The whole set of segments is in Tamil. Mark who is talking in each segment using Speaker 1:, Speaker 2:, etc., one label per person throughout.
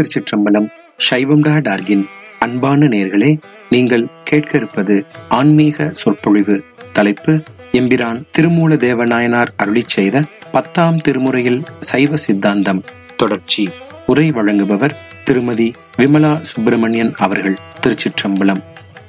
Speaker 1: திருச்சிற்றம்பலம் சைவம் டா டார்கின் அன்பான நேர்களே நீங்கள் கேட்க இருப்பது ஆன்மீக சொற்பொழிவு தலைப்பு எம்பிரான் திருமூல தேவநாயனார் அருளிச் செய்த பத்தாம் திருமுறையில் சைவ சித்தாந்தம் தொடர்ச்சி உரை வழங்குபவர் திருமதி விமலா சுப்பிரமணியன் அவர்கள் திருச்சிற்றம்பலம்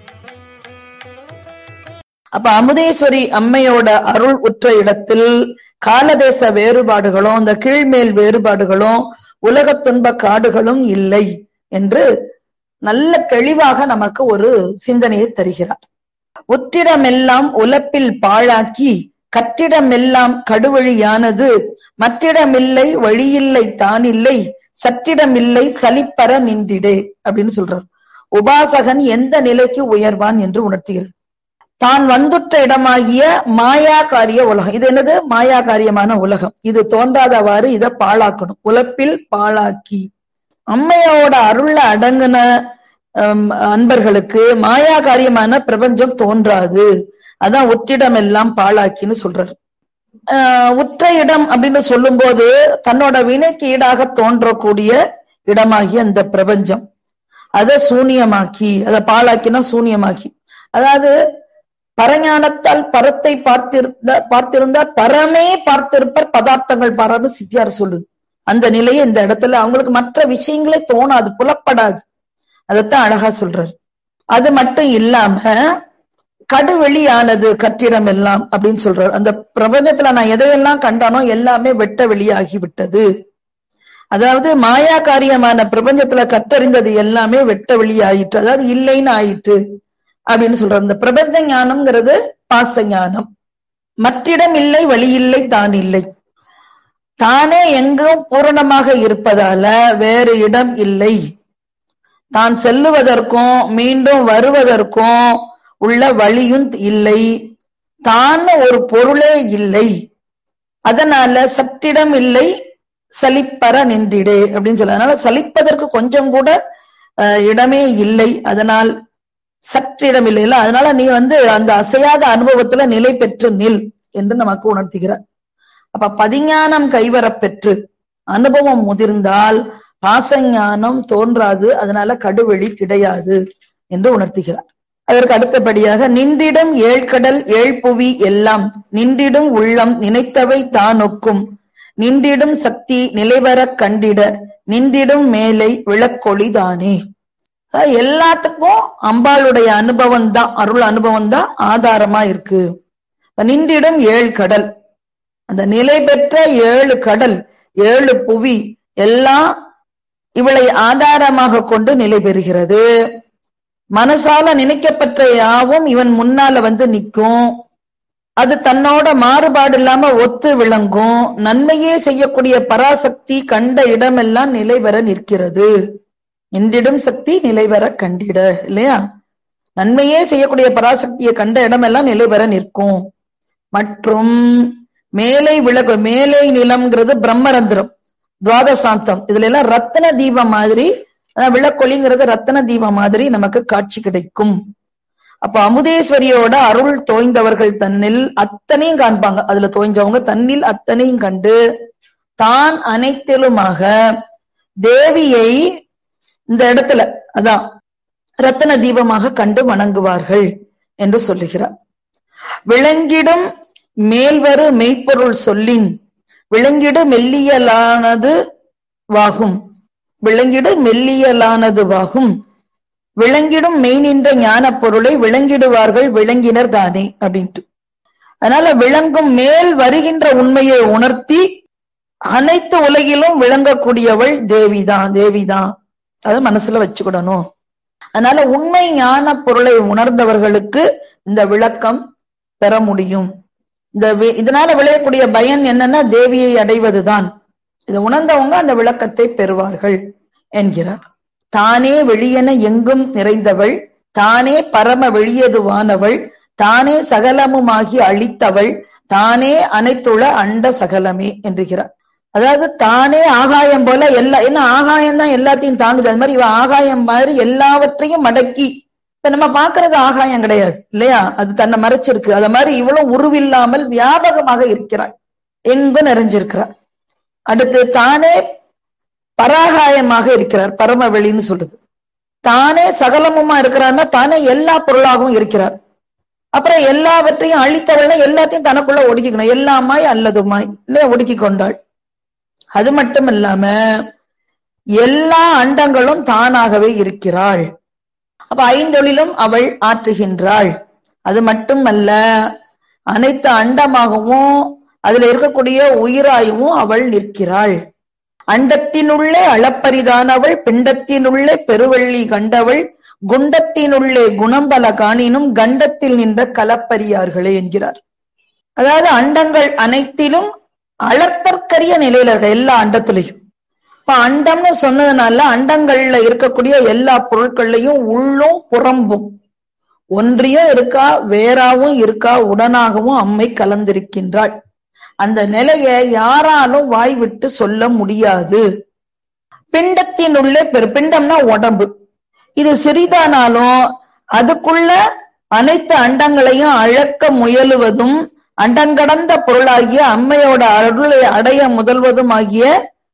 Speaker 2: அப்ப அமுதேஸ்வரி அம்மையோட அருள் உற்ற இடத்தில் காலதேச வேறுபாடுகளும் இந்த கீழ்மேல் வேறுபாடுகளும் உலக துன்ப காடுகளும் இல்லை என்று நல்ல தெளிவாக நமக்கு ஒரு சிந்தனையை தருகிறார் உத்திடமெல்லாம் உலப்பில் பாழாக்கி கட்டிடமெல்லாம் கடுவழியானது மற்றிடமில்லை வழியில்லை தானில்லை சற்றிடமில்லை சலிப்பற நின்றிடே அப்படின்னு சொல்றார் உபாசகன் எந்த நிலைக்கு உயர்வான் என்று உணர்த்துகிறது தான் வந்துற்ற இடமாகிய மாயா காரிய உலகம் இது என்னது மாயா காரியமான உலகம் இது தோன்றாதவாறு இதை பாழாக்கணும் உலப்பில் பாழாக்கி அம்மையோட அருள்ல அடங்குன அன்பர்களுக்கு மாயா காரியமான பிரபஞ்சம் தோன்றாது அதான் உற்றிடம் எல்லாம் பாழாக்கின்னு சொல்றாரு உற்ற இடம் அப்படின்னு சொல்லும் போது தன்னோட வினைக்கு ஈடாக தோன்றக்கூடிய இடமாகிய அந்த பிரபஞ்சம் அதை சூனியமாக்கி அதை பாழாக்கினா சூனியமாக்கி அதாவது பரஞானத்தால் பரத்தை பார்த்திருந்த பார்த்திருந்தால் பரமே பார்த்திருப்பர் பதார்த்தங்கள் பாராது சித்தியார் சொல்லுது அந்த நிலையை இந்த இடத்துல அவங்களுக்கு மற்ற விஷயங்களே தோணாது புலப்படாது அதைத்தான் அழகா சொல்றாரு அது மட்டும் இல்லாம கடுவெளியானது கட்டிடம் எல்லாம் அப்படின்னு சொல்றாரு அந்த பிரபஞ்சத்துல நான் எதையெல்லாம் கண்டானோ எல்லாமே வெட்ட வெளியாகி விட்டது அதாவது மாயா காரியமான பிரபஞ்சத்துல கற்றறிந்தது எல்லாமே வெட்ட வெளி ஆயிற்று அதாவது இல்லைன்னு ஆயிற்று அப்படின்னு சொல்றாரு இந்த பிரபஞ்ச ஞானம்ங்கிறது பாச ஞானம் மற்றிடம் இல்லை வழி இல்லை தான் இல்லை தானே எங்கும் பூரணமாக இருப்பதால வேறு இடம் இல்லை தான் செல்லுவதற்கும் மீண்டும் வருவதற்கும் உள்ள வழியும் இல்லை தான் ஒரு பொருளே இல்லை அதனால சற்றிடம் இல்லை சலிப்பற நின்றிடே அப்படின்னு சொல்ல அதனால சலிப்பதற்கு கொஞ்சம் கூட இடமே இல்லை அதனால் சற்றிடம் இல்லை அதனால நீ வந்து அந்த அசையாத அனுபவத்துல நிலை பெற்று நில் என்று நமக்கு உணர்த்துகிறார் அப்ப பதிஞானம் கைவரப் பெற்று அனுபவம் முதிர்ந்தால் பாசஞானம் தோன்றாது அதனால கடுவெளி கிடையாது என்று உணர்த்துகிறார் அதற்கு அடுத்தபடியாக நின்றிடும் ஏழ்கடல் ஏழ்புவி எல்லாம் நின்றிடும் உள்ளம் நினைத்தவை தானொக்கும் நின்றிடும் சக்தி நிலைவரக் கண்டிட நின்றிடும் மேலை விளக்கொளிதானே எல்லாத்துக்கும் அம்பாளுடைய அனுபவம் தான் அருள் அனுபவம் தான் ஆதாரமா இருக்கு நின்றிடும் ஏழு கடல் அந்த நிலை பெற்ற ஏழு கடல் ஏழு புவி எல்லாம் இவளை ஆதாரமாக கொண்டு நிலை பெறுகிறது மனசால நினைக்கப்பட்ட யாவும் இவன் முன்னால வந்து நிற்கும் அது தன்னோட மாறுபாடு இல்லாம ஒத்து விளங்கும் நன்மையே செய்யக்கூடிய பராசக்தி கண்ட இடமெல்லாம் நிலை பெற நிற்கிறது இன்றிடும் சக்தி நிலைவர கண்டிட இல்லையா நன்மையே செய்யக்கூடிய பராசக்தியை கண்ட இடமெல்லாம் நிலை பெற நிற்கும் மற்றும் மேலை விளக்கு மேலை நிலம்ங்கிறது பிரம்மரந்திரம் துவாதசாந்தம் இதுல எல்லாம் ரத்தன தீபம் மாதிரி விளக்கொலிங்கிறது ரத்தன தீபம் மாதிரி நமக்கு காட்சி கிடைக்கும் அப்ப அமுதேஸ்வரியோட அருள் தோய்ந்தவர்கள் தன்னில் அத்தனையும் காண்பாங்க அதுல தோய்ஞ்சவங்க தன்னில் அத்தனையும் கண்டு தான் அனைத்திலுமாக தேவியை இந்த இடத்துல அதான் ரத்தன தீபமாக கண்டு வணங்குவார்கள் என்று சொல்லுகிறார் விளங்கிடும் மேல்வரு மெய்ப்பொருள் சொல்லின் விளங்கிடு மெல்லியலானது வாகும் விளங்கிடு மெல்லியலானது வாகும் விளங்கிடும் மெய் நின்ற ஞான பொருளை விளங்கிடுவார்கள் விளங்கினர் தானே அப்படின்ட்டு அதனால விளங்கும் மேல் வருகின்ற உண்மையை உணர்த்தி அனைத்து உலகிலும் விளங்கக்கூடியவள் தேவிதான் தேவிதான் அதை மனசுல வச்சுக்கிடணும் அதனால உண்மை ஞான பொருளை உணர்ந்தவர்களுக்கு இந்த விளக்கம் பெற முடியும் இந்த இதனால விளையக்கூடிய பயன் என்னன்னா தேவியை அடைவதுதான் இதை உணர்ந்தவங்க அந்த விளக்கத்தை பெறுவார்கள் என்கிறார் தானே வெளியென எங்கும் நிறைந்தவள் தானே பரம வெளியதுவானவள் தானே சகலமுமாகி அழித்தவள் தானே அனைத்துள அண்ட சகலமே என்றுகிறார் அதாவது தானே ஆகாயம் போல எல்லா என்ன ஆகாயம் தான் எல்லாத்தையும் தாங்குது அது மாதிரி இவ ஆகாயம் மாதிரி எல்லாவற்றையும் மடக்கி இப்ப நம்ம பாக்குறது ஆகாயம் கிடையாது இல்லையா அது தன்னை மறைச்சிருக்கு அத மாதிரி இவ்வளவு உருவில்லாமல் வியாபகமாக இருக்கிறாள் எங்கும் நிறைஞ்சிருக்கிறாள் அடுத்து தானே பராகாயமாக இருக்கிறார் பரமவெளின்னு சொல்லுது தானே சகலமுமா இருக்கிறார்னா தானே எல்லா பொருளாகவும் இருக்கிறார் அப்புறம் எல்லாவற்றையும் அழித்தவள்னா எல்லாத்தையும் தனக்குள்ள ஒடுக்கிக்கணும் எல்லாமாய் அல்லதுமாய் இல்ல ஒடுக்கி கொண்டாள் அது மட்டும் இல்லாம எல்லா அண்டங்களும் தானாகவே இருக்கிறாள் அப்ப ஐந்தொழிலும் அவள் ஆற்றுகின்றாள் அது மட்டுமல்ல அனைத்து அண்டமாகவும் அதுல இருக்கக்கூடிய உயிராயும் அவள் நிற்கிறாள் அண்டத்தினுள்ளே அளப்பரிதானவள் பிண்டத்தினுள்ளே பெருவள்ளி கண்டவள் குண்டத்தினுள்ளே குணம்பல காணினும் கண்டத்தில் நின்ற கலப்பரியார்களே என்கிறார் அதாவது அண்டங்கள் அனைத்திலும் அளத்தற்கரிய நிலையில இருக்க எல்லா அண்டத்திலையும் இப்ப அண்டம்னு சொன்னதுனால அண்டங்கள்ல இருக்கக்கூடிய எல்லா பொருட்கள்லையும் உள்ளும் புறம்பும் ஒன்றியும் இருக்கா வேறாவும் இருக்கா உடனாகவும் அம்மை கலந்திருக்கின்றாள் அந்த நிலையை யாராலும் வாய் விட்டு சொல்ல முடியாது பிண்டத்தினுள்ளே பெரு பிண்டம்னா உடம்பு இது சிறிதானாலும் அதுக்குள்ள அனைத்து அண்டங்களையும் அழக்க முயலுவதும் அண்டங்கடந்த பொருளாகிய அம்மையோட அருளை அடைய முதல்வதும் ஆகிய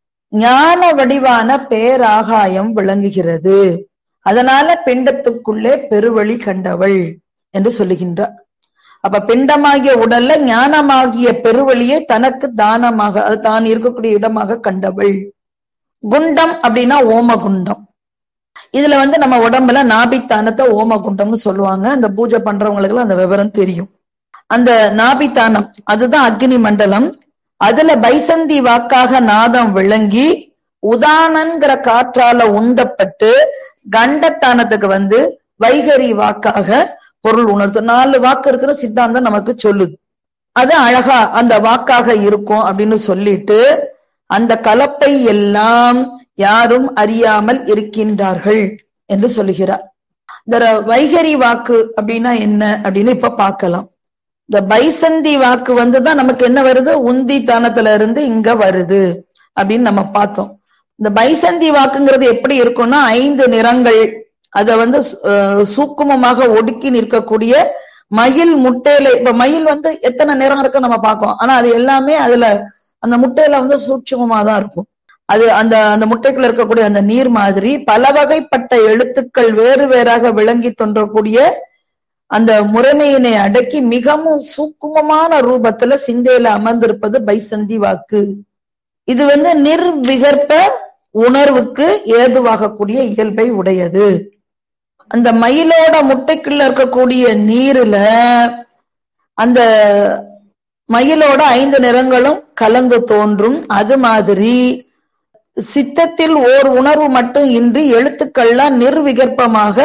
Speaker 2: ஞான வடிவான பேராகாயம் விளங்குகிறது அதனால பிண்டத்துக்குள்ளே பெருவழி கண்டவள் என்று சொல்லுகின்றார் அப்ப பிண்டமாகிய உடல்ல ஞானமாகிய பெருவழியை தனக்கு தானமாக அது தான் இருக்கக்கூடிய இடமாக கண்டவள் குண்டம் அப்படின்னா ஓமகுண்டம் இதுல வந்து நம்ம உடம்புல நாபித்தானத்தை ஓமகுண்டம்னு சொல்லுவாங்க அந்த பூஜை பண்றவங்களுக்கு அந்த விவரம் தெரியும் அந்த நாபித்தானம் அதுதான் அக்னி மண்டலம் அதுல பைசந்தி வாக்காக நாதம் விளங்கி உதானங்கிற காற்றால உந்தப்பட்டு கண்டத்தானத்துக்கு வந்து வைகரி வாக்காக பொருள் உணர்த்து நாலு வாக்கு இருக்கிற சித்தாந்தம் நமக்கு சொல்லுது அது அழகா அந்த வாக்காக இருக்கும் அப்படின்னு சொல்லிட்டு அந்த கலப்பை எல்லாம் யாரும் அறியாமல் இருக்கின்றார்கள் என்று சொல்லுகிறார் இந்த வைகரி வாக்கு அப்படின்னா என்ன அப்படின்னு இப்ப பார்க்கலாம் இந்த பைசந்தி வாக்கு வந்துதான் நமக்கு என்ன வருது உந்தி தானத்துல இருந்து இங்க வருது அப்படின்னு நம்ம பார்த்தோம் இந்த பைசந்தி வாக்குங்கிறது எப்படி இருக்கும்னா ஐந்து நிறங்கள் அத வந்து சூக்குமமாக ஒடுக்கி நிற்கக்கூடிய மயில் முட்டையில இப்ப மயில் வந்து எத்தனை நிறம் இருக்கு நம்ம பார்க்கோம் ஆனா அது எல்லாமே அதுல அந்த முட்டையில வந்து சூட்சமமா தான் இருக்கும் அது அந்த அந்த முட்டைக்குள்ள இருக்கக்கூடிய அந்த நீர் மாதிரி பல வகைப்பட்ட எழுத்துக்கள் வேறு வேறாக விளங்கி தோன்றக்கூடிய அந்த முறைமையினை அடக்கி மிகவும் சூக்குமமான ரூபத்துல சிந்தையில அமர்ந்திருப்பது பைசந்தி வாக்கு இது வந்து நிர்விகற்ப உணர்வுக்கு ஏதுவாகக்கூடிய இயல்பை உடையது அந்த மயிலோட முட்டைக்குள்ள இருக்கக்கூடிய நீருல அந்த மயிலோட ஐந்து நிறங்களும் கலந்து தோன்றும் அது மாதிரி சித்தத்தில் ஓர் உணர்வு மட்டும் இன்றி எழுத்துக்கள்லாம் நிர்விகற்பமாக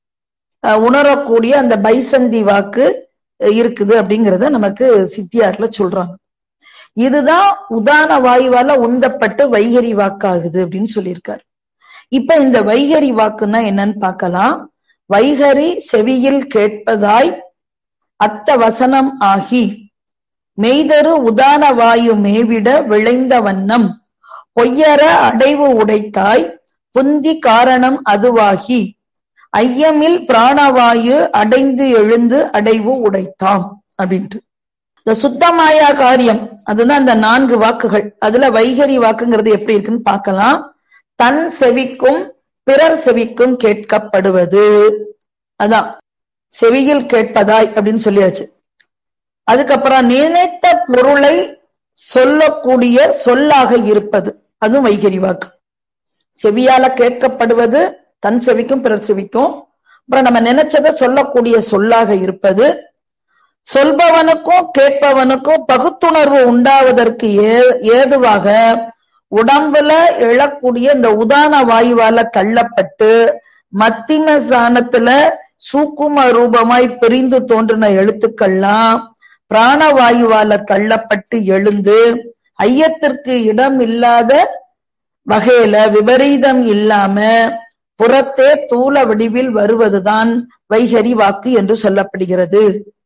Speaker 2: உணரக்கூடிய அந்த பைசந்தி வாக்கு இருக்குது அப்படிங்கறத நமக்கு சித்தியார்ல சொல்றாங்க இதுதான் உதான வாயுவால உந்தப்பட்டு வைகரி வாக்காகுது அப்படின்னு சொல்லியிருக்காரு இப்ப இந்த வைகரி வாக்குன்னா என்னன்னு பார்க்கலாம் வைகரி செவியில் கேட்பதாய் அத்த வசனம் ஆகி மெய்தரு உதான வாயு மேவிட விளைந்த வண்ணம் பொய்யற அடைவு உடைத்தாய் புந்தி காரணம் அதுவாகி ஐயமில் பிராணவாயு அடைந்து எழுந்து அடைவு உடைத்தாம் அப்படின்ட்டு இந்த சுத்தமாயா காரியம் அதுதான் இந்த நான்கு வாக்குகள் அதுல வைகரி வாக்குங்கிறது எப்படி இருக்குன்னு பார்க்கலாம் தன் செவிக்கும் பிறர் செவிக்கும் கேட்கப்படுவது அதான் செவியில் கேட்பதாய் அப்படின்னு சொல்லியாச்சு அதுக்கப்புறம் நினைத்த பொருளை சொல்லக்கூடிய சொல்லாக இருப்பது அதுவும் வைகரி வாக்கு செவியால கேட்கப்படுவது தன் செவிக்கும் பிறர் செவிக்கும் அப்புறம் நம்ம நினைச்சதை சொல்லக்கூடிய சொல்லாக இருப்பது சொல்பவனுக்கும் கேட்பவனுக்கும் பகுத்துணர்வு உண்டாவதற்கு ஏ ஏதுவாக உடம்புல எழக்கூடிய இந்த உதான வாயுவால தள்ளப்பட்டு மத்திம ஸ்தானத்துல சூக்கும ரூபமாய் பிரிந்து தோன்றின எழுத்துக்கள்லாம் பிராணவாயுவால தள்ளப்பட்டு எழுந்து ஐயத்திற்கு இடம் இல்லாத வகையில விபரீதம் இல்லாம புறத்தே தூல வடிவில் வருவதுதான் வைகரி வாக்கு என்று சொல்லப்படுகிறது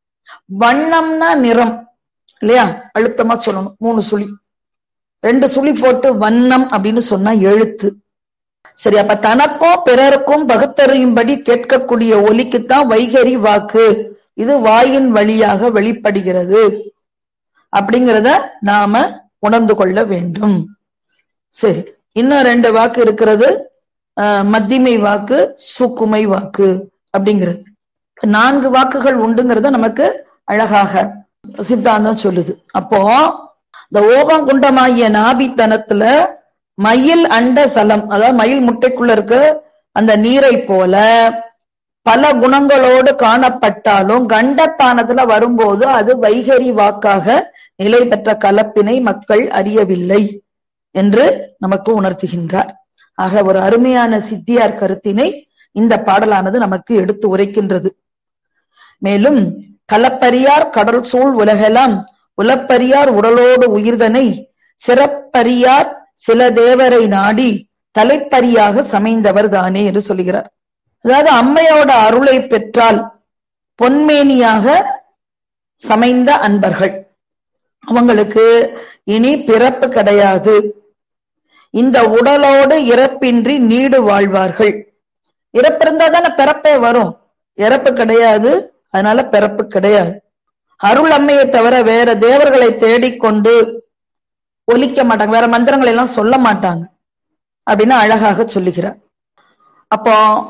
Speaker 2: வண்ணம்னா நிறம் இல்லையா அழுத்தமா சொல்லணும் மூணு சுழி ரெண்டு சுழி போட்டு வண்ணம் அப்படின்னு சொன்னா எழுத்து சரி அப்ப தனக்கும் பிறருக்கும் பகுத்தறியும்படி கேட்கக்கூடிய ஒலிக்குத்தான் வைகரி வாக்கு இது வாயின் வழியாக வெளிப்படுகிறது அப்படிங்கிறத நாம உணர்ந்து கொள்ள வேண்டும் சரி இன்னும் ரெண்டு வாக்கு இருக்கிறது ஆஹ், மத்திமை வாக்கு சூக்குமை வாக்கு அப்படிங்கிறது நான்கு வாக்குகள் உண்டுங்கிறத நமக்கு அழகாக சித்தாந்தம் சொல்லுது அப்போ இந்த ஓபங்குண்டமாகிய நாபித்தனத்துல மயில் அண்ட சலம் அதாவது மயில் முட்டைக்குள்ள இருக்க அந்த நீரை போல பல குணங்களோடு காணப்பட்டாலும் கண்டத்தானத்துல வரும்போது அது வைகரி வாக்காக நிலை பெற்ற கலப்பினை மக்கள் அறியவில்லை என்று நமக்கு உணர்த்துகின்றார் ஆக ஒரு அருமையான சித்தியார் கருத்தினை இந்த பாடலானது நமக்கு எடுத்து உரைக்கின்றது மேலும் கலப்பரியார் கடல் சூழ் உலகெல்லாம் உலப்பரியார் உடலோடு உயிர்தனை சிறப்பரியார் சில தேவரை நாடி தலைப்பரியாக சமைந்தவர் தானே என்று சொல்லுகிறார் அதாவது அம்மையோட அருளை பெற்றால் பொன்மேனியாக சமைந்த அன்பர்கள் அவங்களுக்கு இனி பிறப்பு கிடையாது இந்த உடலோடு இறப்பின்றி நீடு வாழ்வார்கள் இறப்பு இருந்தா தானே பிறப்பே வரும் இறப்பு கிடையாது அதனால பிறப்பு கிடையாது அருள் அம்மையை தவிர வேற தேவர்களை தேடிக்கொண்டு ஒலிக்க மாட்டாங்க வேற மந்திரங்களை எல்லாம் சொல்ல மாட்டாங்க அப்படின்னு அழகாக சொல்லுகிறார் அப்போ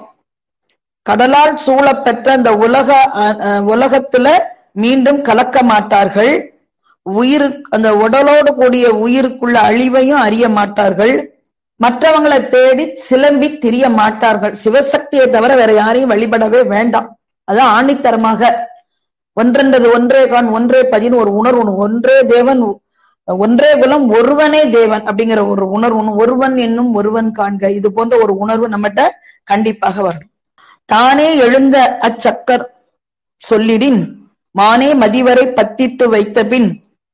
Speaker 2: கடலால் சூழப்பெற்ற அந்த உலக அஹ், அஹ், உலகத்துல மீண்டும் கலக்க மாட்டார்கள் உயிர் அந்த உடலோடு கூடிய உயிருக்குள்ள அழிவையும் அறிய மாட்டார்கள் மற்றவங்களை தேடி சிலம்பி திரிய மாட்டார்கள் சிவசக்தியை தவிர வேற யாரையும் வழிபடவே வேண்டாம் அதான் ஆணித்தரமாக ஒன்றென்றது ஒன்றே கான் ஒன்றே பதின் ஒரு உணர்வு ஒன்றே தேவன் ஒன்றே குலம் ஒருவனே தேவன் அப்படிங்கிற ஒரு உணர்வு ஒருவன் என்னும் ஒருவன் காண்க இது போன்ற ஒரு உணர்வு நம்மகிட்ட கண்டிப்பாக வரணும் தானே எழுந்த அச்சக்கர் சொல்லிடின் மானே மதிவரை பத்திட்டு வைத்த பின்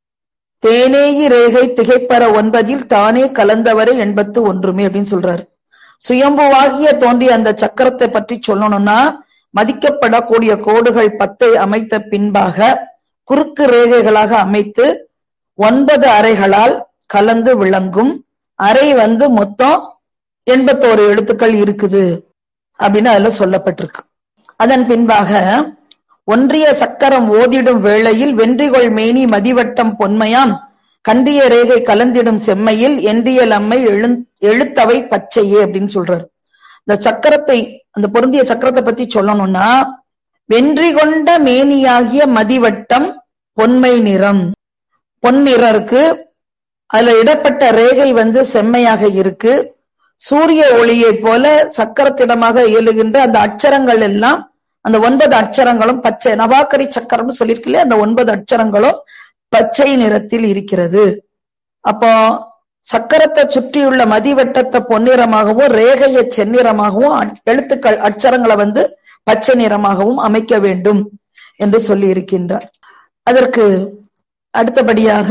Speaker 2: தேனேயி ரேகை திகைப்பற ஒன்பதில் தானே கலந்தவரை எண்பத்து ஒன்றுமே அப்படின்னு சொல்றாரு சுயம்புவாகிய தோன்றிய அந்த சக்கரத்தை பற்றி சொல்லணும்னா மதிக்கப்படக்கூடிய கோடுகள் பத்தை அமைத்த பின்பாக குறுக்கு ரேகைகளாக அமைத்து ஒன்பது அறைகளால் கலந்து விளங்கும் அறை வந்து மொத்தம் எண்பத்தோரு எழுத்துக்கள் இருக்குது அப்படின்னு அதுல சொல்லப்பட்டிருக்கு அதன் பின்பாக ஒன்றிய சக்கரம் ஓதிடும் வேளையில் வென்றிகொள் மேனி மதிவட்டம் பொன்மையாம் கன்றிய ரேகை கலந்திடும் செம்மையில் என்றியல் அம்மை எழுந் எழுத்தவை பச்சையே அப்படின்னு சொல்றாரு இந்த சக்கரத்தை அந்த பொருந்திய சக்கரத்தை பத்தி சொல்லணும்னா வென்றி கொண்ட மேனியாகிய மதிவட்டம் பொன்மை நிறம் பொன்னிறம் இருக்கு அதுல இடப்பட்ட ரேகை வந்து செம்மையாக இருக்கு சூரிய ஒளியை போல சக்கரத்திடமாக இயலுகின்ற அந்த அட்சரங்கள் எல்லாம் அந்த ஒன்பது அட்சரங்களும் பச்சை நவாக்கரி சக்கரம்னு சொல்லியிருக்கலையே அந்த ஒன்பது அட்சரங்களும் பச்சை நிறத்தில் இருக்கிறது அப்போ சக்கரத்தை சுற்றியுள்ள மதிவட்டத்தை பொன்னிறமாகவும் ரேகையை செந்நிறமாகவும் அட்- எழுத்துக்கள் அட்சரங்களை வந்து பச்சை நிறமாகவும் அமைக்க வேண்டும் என்று சொல்லி இருக்கின்றார் அதற்கு அடுத்தபடியாக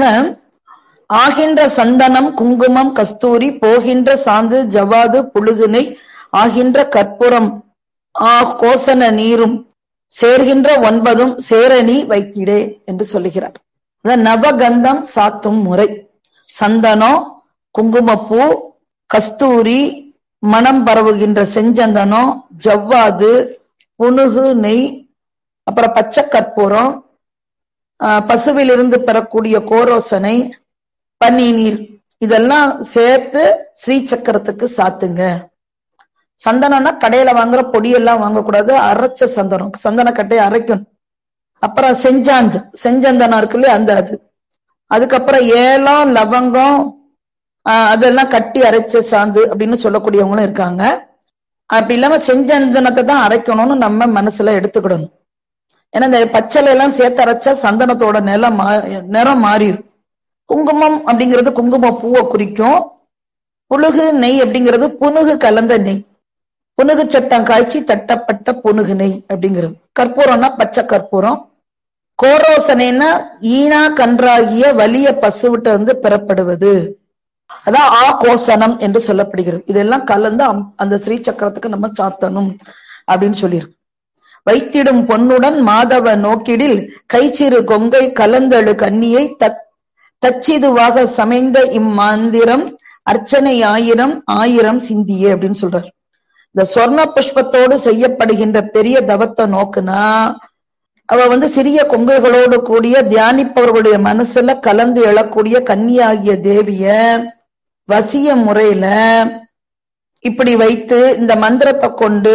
Speaker 2: ஆகின்ற சந்தனம் குங்குமம் கஸ்தூரி போகின்ற சாந்து ஜவாது புழுகுனை ஆகின்ற கற்பூரம் ஆ கோசன நீரும் சேர்கின்ற ஒன்பதும் சேரணி வைத்திடே என்று சொல்லுகிறார் அதான் நவகந்தம் சாத்தும் முறை சந்தனம் குங்குமப்பூ கஸ்தூரி மனம் பரவுகின்ற செஞ்சந்தனம் ஜவ்வாது புனுகு நெய் அப்புறம் பச்சை கற்பூரம் ஆஹ் பசுவிலிருந்து பெறக்கூடிய கோரோசனை பன்னீர் இதெல்லாம் சேர்த்து ஸ்ரீ சக்கரத்துக்கு சாத்துங்க சந்தனம்னா கடையில வாங்குற பொடியெல்லாம் வாங்கக்கூடாது அரைச்ச சந்தனம் சந்தன கட்டையை அரைக்கணும் அப்புறம் செஞ்சாந்து செஞ்சந்தனம் இருக்கு இல்லையா அந்த அது அதுக்கப்புறம் ஏலம் லவங்கம் ஆஹ் அதெல்லாம் கட்டி அரைச்ச சாந்து அப்படின்னு சொல்லக்கூடியவங்களும் இருக்காங்க அப்படி இல்லாம செஞ்சந்தனத்தை தான் அரைக்கணும்னு நம்ம மனசுல எடுத்துக்கிடணும் ஏன்னா இந்த பச்சளை எல்லாம் சேர்த்து அரைச்சா சந்தனத்தோட நிலம் மா நிறம் மாறிடும் குங்குமம் அப்படிங்கிறது குங்கும பூவை குறிக்கும் புழுகு நெய் அப்படிங்கிறது புனுகு கலந்த நெய் புனுகு சட்டம் காய்ச்சி தட்டப்பட்ட புனுகு நெய் அப்படிங்கிறது கற்பூரம்னா பச்சை கற்பூரம் கோரோசனைனா ஈனா கன்றாகிய வலிய பசுவிட்ட வந்து பெறப்படுவது அதான் ஆ கோசனம் என்று சொல்லப்படுகிறது இதெல்லாம் கலந்து அம்- அந்த ஸ்ரீ சக்கரத்துக்கு நம்ம சாத்தணும் அப்படின்னு சொல்லியிருக்கு வைத்திடும் பொன்னுடன் மாதவ நோக்கிடில் கைச்சிறு கொங்கை கலந்தழு கன்னியை தத் தச்சிதுவாக சமைந்த இம்மந்திரம் அர்ச்சனை ஆயிரம் ஆயிரம் சிந்தியே அப்படின்னு சொல்றாரு இந்த சொர்ண புஷ்பத்தோடு செய்யப்படுகின்ற பெரிய தவத்தை நோக்குனா அவ வந்து சிறிய கொங்கைகளோடு கூடிய தியானிப்பவர்களுடைய மனசுல கலந்து எழக்கூடிய கன்னியாகிய தேவிய வசிய முறையில இப்படி வைத்து இந்த மந்திரத்தை கொண்டு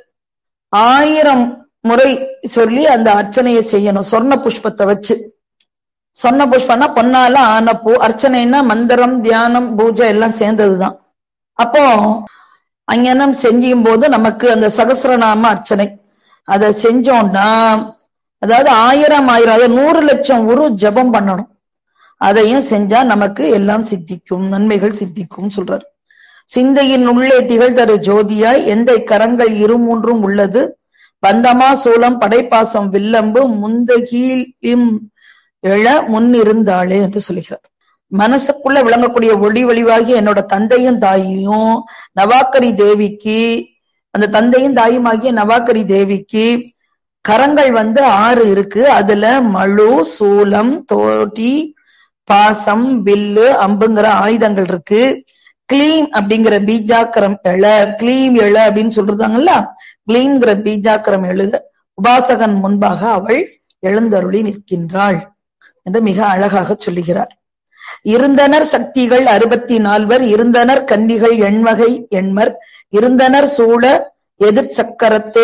Speaker 2: ஆயிரம் முறை சொல்லி அந்த அர்ச்சனையை செய்யணும் சொர்ண புஷ்பத்தை வச்சு சொர்ண புஷ்பம்னா பொன்னால ஆன பூ அர்ச்சனைன்னா மந்திரம் தியானம் பூஜை எல்லாம் சேர்ந்ததுதான் அப்போ அங்கனம் செஞ்சும் போது நமக்கு அந்த சகசிரநாம அர்ச்சனை அதை செஞ்சோம்னா அதாவது ஆயிரம் ஆயிரம் அதாவது நூறு லட்சம் உரு ஜபம் பண்ணணும் அதையும் செஞ்சா நமக்கு எல்லாம் சித்திக்கும் நன்மைகள் சித்திக்கும் சொல்றாரு சிந்தையின் உள்ளே திகழ்தரு ஜோதியாய் எந்த கரங்கள் இரு மூன்றும் உள்ளது பந்தமா சூலம் படைப்பாசம் வில்லம்பு முந்தகீழும் எழ முன்னிருந்தாளே என்று சொல்லுகிறார் மனசுக்குள்ள விளங்கக்கூடிய ஒளி வழிவாகி என்னோட தந்தையும் தாயும் நவாக்கரி தேவிக்கு அந்த தந்தையும் தாயுமாகிய நவாக்கரி தேவிக்கு கரங்கள் வந்து ஆறு இருக்கு அதுல மழு சூலம் தோட்டி பாசம் வில்லு அம்புங்கிற ஆயுதங்கள் இருக்கு கிளீம் அப்படிங்கிற பீஜாக்கரம் எழ கிளீம் எழ அப்படின்னு சொல்றாங்கல்ல கிளீம்ங்கிற பீஜாக்கரம் எழு உபாசகன் முன்பாக அவள் எழுந்தருளி நிற்கின்றாள் என்று மிக அழகாக சொல்லுகிறார் இருந்தனர் சக்திகள் அறுபத்தி நால்வர் இருந்தனர் கன்னிகள் எண்வகை எண்மர் இருந்தனர் சூழ எதிர் சக்கரத்தே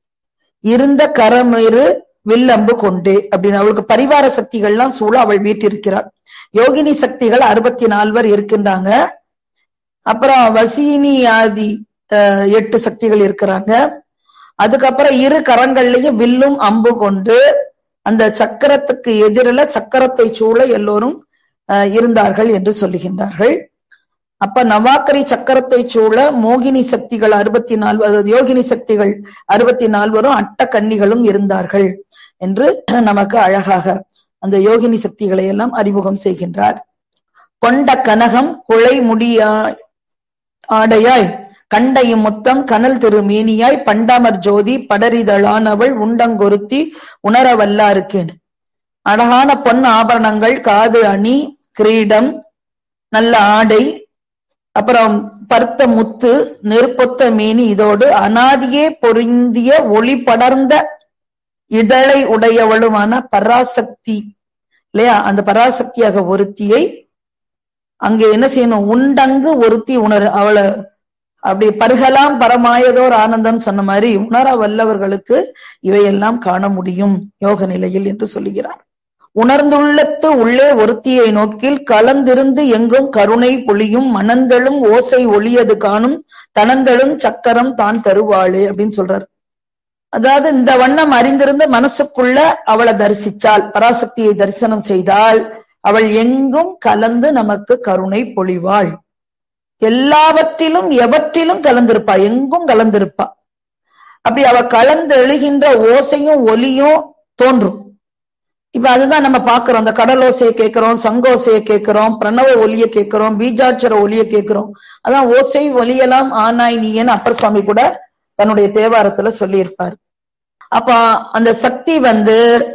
Speaker 2: இருந்த கரமிரு வில்லம்பு கொண்டே அப்படின்னு அவளுக்கு பரிவார சக்திகள்லாம் சூழ அவள் வீட்டிருக்கிறாள் யோகினி சக்திகள் அறுபத்தி நால்வர் இருக்கின்றாங்க அப்புறம் வசீனி ஆதி எட்டு சக்திகள் இருக்கிறாங்க அதுக்கப்புறம் இரு கரங்கள்லயும் வில்லும் அம்பு கொண்டு அந்த சக்கரத்துக்கு எதிரில சக்கரத்தை சூழ எல்லோரும் இருந்தார்கள் என்று சொல்லுகின்றார்கள் அப்ப நவாக்கரி சக்கரத்தை சூழ மோகினி சக்திகள் அறுபத்தி நாலு அதாவது யோகினி சக்திகள் அறுபத்தி நால்வரும் அட்ட கன்னிகளும் இருந்தார்கள் என்று நமக்கு அழகாக அந்த யோகினி சக்திகளை எல்லாம் அறிமுகம் செய்கின்றார் கொண்ட கனகம் குலை முடியா ஆடையாய் கண்டையும் முத்தம் கனல் திருமேனியாய் பண்டாமர் ஜோதி படரிதழானவள் உண்டங்கொருத்தி உணர வல்லாருக்கேன் அழகான பொன் ஆபரணங்கள் காது அணி கிரீடம் நல்ல ஆடை அப்புறம் பருத்த முத்து நெருப்பொத்த மேனி இதோடு அனாதியே பொருந்திய ஒளி படர்ந்த இதழை உடையவளுமான பராசக்தி இல்லையா அந்த பராசக்தியாக ஒருத்தியை அங்கே என்ன செய்யணும் உண்டங்கு ஒருத்தி உணர் அவளை அப்படி பருகலாம் பரமாயதோர் ஆனந்தம் சொன்ன மாதிரி உணர வல்லவர்களுக்கு இவையெல்லாம் காண முடியும் யோக நிலையில் என்று சொல்லுகிறார் உணர்ந்துள்ளத்து உள்ளே ஒருத்தியை நோக்கில் கலந்திருந்து எங்கும் கருணை பொழியும் மணந்தெழும் ஓசை ஒளியது காணும் தனந்தெழும் சக்கரம் தான் தருவாளே அப்படின்னு சொல்றாரு அதாவது இந்த வண்ணம் அறிந்திருந்து மனசுக்குள்ள அவளை தரிசிச்சால் பராசக்தியை தரிசனம் செய்தால் அவள் எங்கும் கலந்து நமக்கு கருணை பொழிவாள் எல்லாவற்றிலும் எவற்றிலும் கலந்திருப்பா எங்கும் கலந்திருப்பா அப்படி அவ கலந்து எழுகின்ற ஓசையும் ஒலியும் தோன்றும் இப்ப அதுதான் நம்ம பாக்குறோம் அந்த கடல் ஓசையை கேட்கிறோம் சங்கோசையை கேட்கிறோம் பிரணவ ஒலிய கேட்கிறோம் பீஜாட்சர ஒலிய கேட்கிறோம் அதான் ஓசை ஒலியெல்லாம் ஆனாய் நீயன்னு அப்பர் சுவாமி கூட தன்னுடைய தேவாரத்துல சொல்லியிருப்பார் அப்ப அந்த சக்தி வந்து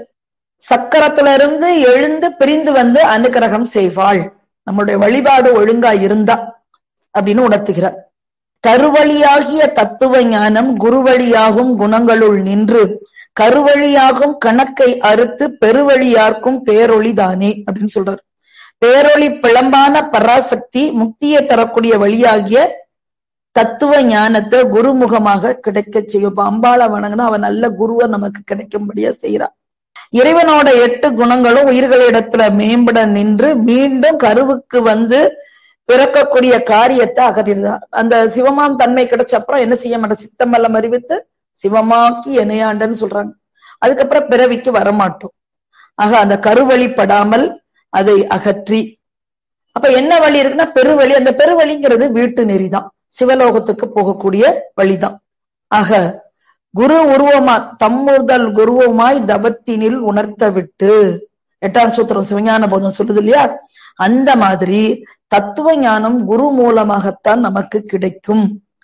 Speaker 2: சக்கரத்துல இருந்து எழுந்து பிரிந்து வந்து அனுகிரகம் செய்வாள் நம்மளுடைய வழிபாடு ஒழுங்கா இருந்தா அப்படின்னு உணர்த்துகிறார் கருவழியாகிய தத்துவ ஞானம் குருவழியாகும் குணங்களுள் நின்று கருவழியாகும் கணக்கை அறுத்து பெருவழியார்க்கும் பேரொளிதானே அப்படின்னு சொல்றார் பேரொளி பிளம்பான பராசக்தி முக்தியை தரக்கூடிய வழியாகிய தத்துவ ஞானத்தை குருமுகமாக கிடைக்க செய்யும் இப்ப அம்பாளை வணங்கினா அவன் நல்ல குருவை நமக்கு கிடைக்கும்படியா செய்யறான் இறைவனோட எட்டு குணங்களும் உயிர்களிடத்துல மேம்பட நின்று மீண்டும் கருவுக்கு வந்து பிறக்கக்கூடிய காரியத்தை அகற்றிடுதான் அந்த சிவமாம் தன்மை கிடைச்ச அப்புறம் என்ன செய்ய மாட்டேன் சித்தமல்லம் அறிவித்து சிவமாக்கி இணையாண்டன்னு சொல்றாங்க அதுக்கப்புறம் பிறவிக்கு வரமாட்டோம் ஆக அந்த கருவழிப்படாமல் அதை அகற்றி அப்ப என்ன வழி இருக்குன்னா பெருவழி அந்த பெருவழிங்கிறது வீட்டு நெறிதான் சிவலோகத்துக்கு போகக்கூடிய வழிதான் ஆக குரு உருவமா தம்முதல் குருவமாய் தவத்தினில் உணர்த்த விட்டு எட்டாம் சூத்திரம் சிவஞான போதம் சொல்லுது இல்லையா அந்த மாதிரி தத்துவ ஞானம் குரு மூலமாகத்தான் நமக்கு கிடைக்கும்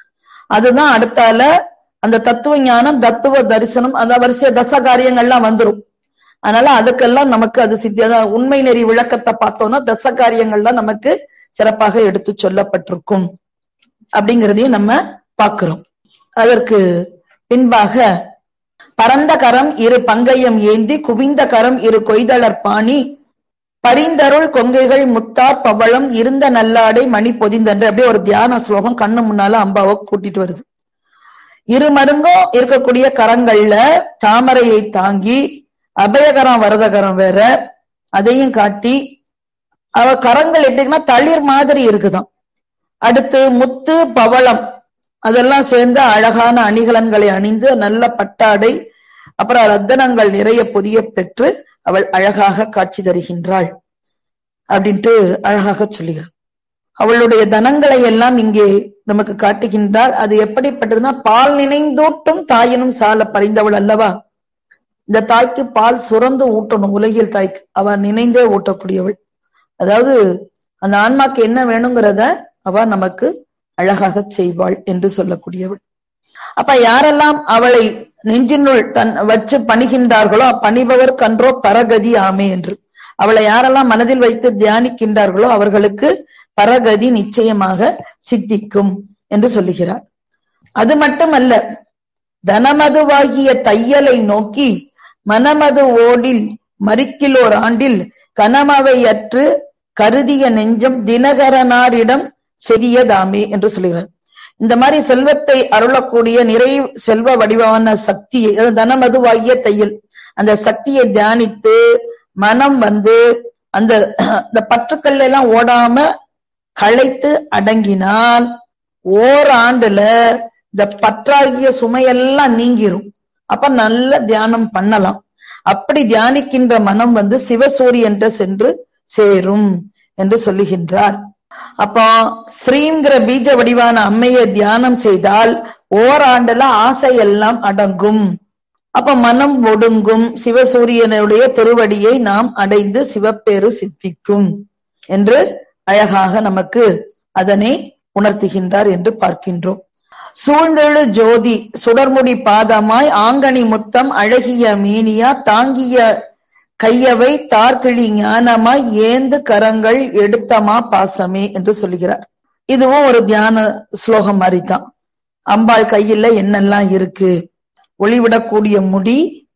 Speaker 2: அதுதான் அடுத்தால அந்த தத்துவ ஞானம் தத்துவ தரிசனம் அந்த வரிசை தச காரியங்கள்லாம் வந்துரும் அதனால அதுக்கெல்லாம் நமக்கு அது சித்தி அதான் உண்மை நெறி விளக்கத்தை பார்த்தோம்னா தச காரியங்கள்லாம் நமக்கு சிறப்பாக எடுத்து சொல்லப்பட்டிருக்கும் அப்படிங்கிறதையும் நம்ம பார்க்கிறோம் அதற்கு பின்பாக பரந்த கரம் இரு பங்கையம் ஏந்தி குவிந்த கரம் இரு கொய்தளர் பாணி பரிந்தருள் கொங்கைகள் முத்தார் பவளம் இருந்த நல்லாடை மணி பொதிந்தன்று அப்படியே ஒரு தியான ஸ்லோகம் கண்ணு முன்னால அம்பாவை கூட்டிட்டு வருது இரு மருங்கும் இருக்கக்கூடிய கரங்கள்ல தாமரையை தாங்கி அபயகரம் வரதகரம் வேற அதையும் காட்டி அவ கரங்கள் எப்படின்னா தளிர் மாதிரி இருக்குதாம் அடுத்து முத்து பவளம் அதெல்லாம் சேர்ந்து அழகான அணிகலன்களை அணிந்து நல்ல பட்டாடை அப்புறம் ரத்தனங்கள் நிறைய புதிய பெற்று அவள் அழகாக காட்சி தருகின்றாள் அப்படின்ட்டு அழகாக சொல்லுகிறார் அவளுடைய தனங்களை எல்லாம் இங்கே நமக்கு காட்டுகின்றாள் அது எப்படிப்பட்டதுன்னா பால் நினைந்தூட்டும் தாயினும் சால பறிந்தவள் அல்லவா இந்த தாய்க்கு பால் சுரந்து ஊட்டணும் உலகில் தாய்க்கு அவ நினைந்தே ஊட்டக்கூடியவள் அதாவது அந்த ஆன்மாக்கு என்ன வேணுங்கிறத அவ நமக்கு அழகாக செய்வாள் என்று சொல்லக்கூடியவள் அப்ப யாரெல்லாம் அவளை நெஞ்சினுள் தன் வச்சு பணிகின்றார்களோ பணிபவர் கன்றோ பரகதி ஆமே என்று அவளை யாரெல்லாம் மனதில் வைத்து தியானிக்கின்றார்களோ அவர்களுக்கு பரகதி நிச்சயமாக சித்திக்கும் என்று சொல்லுகிறார் அது மட்டுமல்ல தனமதுவாகிய தையலை நோக்கி மனமது ஓடில் மறுக்கிலோர் ஆண்டில் கனமவை அற்று கருதிய நெஞ்சம் தினகரனாரிடம் செரியதாமே என்று சொல்லுகிறார் இந்த மாதிரி செல்வத்தை அருளக்கூடிய நிறை செல்வ வடிவான சக்தியை தனமதுவாகிய தையல் அந்த சக்தியை தியானித்து மனம் வந்து அந்த இந்த பற்றுக்கள் எல்லாம் ஓடாம களைத்து அடங்கினால் ஓராண்டுல இந்த பற்றாகிய சுமையெல்லாம் நீங்கிரும் அப்ப நல்ல தியானம் பண்ணலாம் அப்படி தியானிக்கின்ற மனம் வந்து சிவசூரியன்ற சென்று சேரும் என்று சொல்லுகின்றார் அப்போ ஸ்ரீங்கிற பீஜ வடிவான அம்மையை தியானம் செய்தால் ஓராண்டுல ஆசையெல்லாம் அடங்கும் அப்ப மனம் ஒடுங்கும் சிவசூரியனுடைய திருவடியை நாம் அடைந்து சிவப்பேறு சித்திக்கும் என்று அழகாக நமக்கு அதனை உணர்த்துகின்றார் என்று பார்க்கின்றோம் சூழ்ந்தெழு ஜோதி சுடர்முடி பாதமாய் ஆங்கனி முத்தம் அழகிய மீனியா தாங்கிய கையவை தார்கிழி ஞானமாய் ஏந்து கரங்கள் எடுத்தமா பாசமே என்று சொல்லுகிறார் இதுவும் ஒரு தியான ஸ்லோகம் மாதிரி தான் அம்பாள் கையில என்னெல்லாம் இருக்கு ஒளிவிடக்கூடிய முடி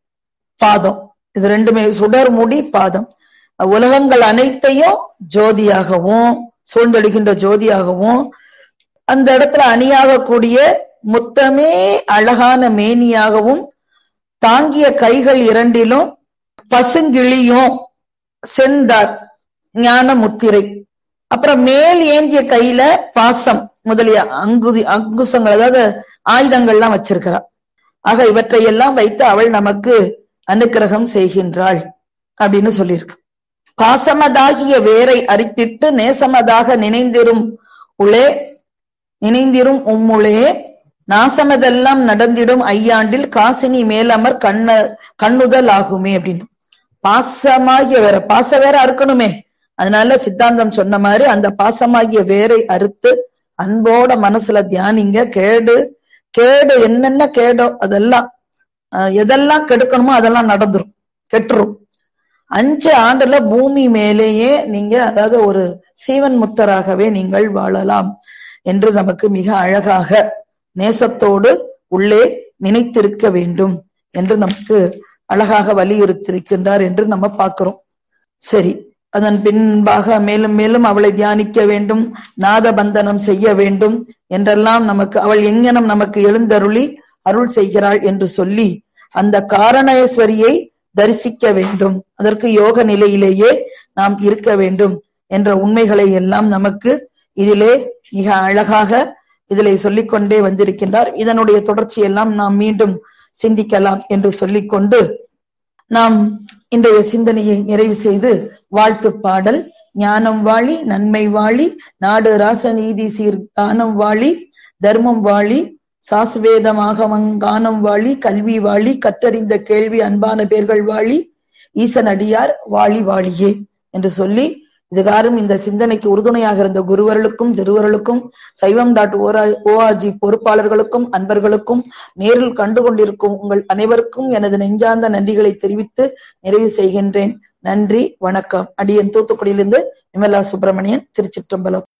Speaker 2: பாதம் இது ரெண்டுமே சுடர் முடி பாதம் உலகங்கள் அனைத்தையும் ஜோதியாகவும் சூழ்ந்தெடுகின்ற ஜோதியாகவும் அந்த இடத்துல அணியாகக்கூடிய முத்தமே அழகான மேனியாகவும் தாங்கிய கைகள் இரண்டிலும் பசுங்கிளியும் செந்தார் ஞான முத்திரை அப்புறம் மேல் ஏந்திய கையில பாசம் முதலிய அங்குதி அங்குசங்கள் அதாவது ஆயுதங்கள்லாம் வச்சிருக்கிறார் ஆக இவற்றை எல்லாம் வைத்து அவள் நமக்கு அனுக்கிரகம் செய்கின்றாள் அப்படின்னு சொல்லியிருக்கு பாசமதாகிய வேரை அரித்திட்டு நேசமதாக நினைந்திரும் உளே நினைந்திரும் உம்முளே நாசமதெல்லாம் நடந்திடும் ஐயாண்டில் காசினி மேலமர் கண்ண கண்ணுதல் ஆகுமே அப்படின்னு பாசமாகிய வேற பாச வேற அறுக்கணுமே அதனால சித்தாந்தம் சொன்ன மாதிரி அந்த பாசமாகிய வேரை அறுத்து அன்போட மனசுல தியானிங்க கேடு கேடு என்னென்ன கேடோ அதெல்லாம் எதெல்லாம் கெடுக்கணுமோ அதெல்லாம் நடந்துரும் கெட்டுரும் அஞ்சு ஆண்டுல பூமி மேலேயே நீங்க அதாவது ஒரு சீவன் முத்தராகவே நீங்கள் வாழலாம் என்று நமக்கு மிக அழகாக நேசத்தோடு உள்ளே நினைத்திருக்க வேண்டும் என்று நமக்கு அழகாக வலியுறுத்திருக்கின்றார் என்று நம்ம பார்க்கிறோம் சரி அதன் பின்பாக மேலும் மேலும் அவளை தியானிக்க வேண்டும் நாதபந்தனம் செய்ய வேண்டும் என்றெல்லாம் நமக்கு அவள் எங்கனம் நமக்கு எழுந்தருளி அருள் செய்கிறாள் என்று சொல்லி அந்த காரணேஸ்வரியை தரிசிக்க வேண்டும் அதற்கு யோக நிலையிலேயே நாம் இருக்க வேண்டும் என்ற உண்மைகளை எல்லாம் நமக்கு இதிலே மிக அழகாக இதிலே சொல்லிக்கொண்டே வந்திருக்கின்றார் இதனுடைய தொடர்ச்சி எல்லாம் நாம் மீண்டும் சிந்திக்கலாம் என்று சொல்லிக்கொண்டு நாம் இன்றைய சிந்தனையை நிறைவு செய்து வாழ்த்து பாடல் ஞானம் வாழி நன்மை வாழி நாடு ராசநீதி சீர் தானம் வாழி தர்மம் வாழி சாஸ்வேதமாக கானம் வாழி கல்வி வாழி கத்தறிந்த கேள்வி அன்பான பேர்கள் வாழி ஈசன் அடியார் வாழி வாழியே என்று சொல்லி இதுகாரும் இந்த சிந்தனைக்கு உறுதுணையாக இருந்த குருவர்களுக்கும் திருவர்களுக்கும் சைவம் டாட் ஓஆர்ஜி பொறுப்பாளர்களுக்கும் அன்பர்களுக்கும் நேரில் கண்டு கொண்டிருக்கும் உங்கள் அனைவருக்கும் எனது நெஞ்சார்ந்த நன்றிகளை தெரிவித்து நிறைவு செய்கின்றேன் நன்றி வணக்கம் அடியன் தூத்துக்குடியிலிருந்து விமலா சுப்பிரமணியன் திருச்சிற்றம்பலம்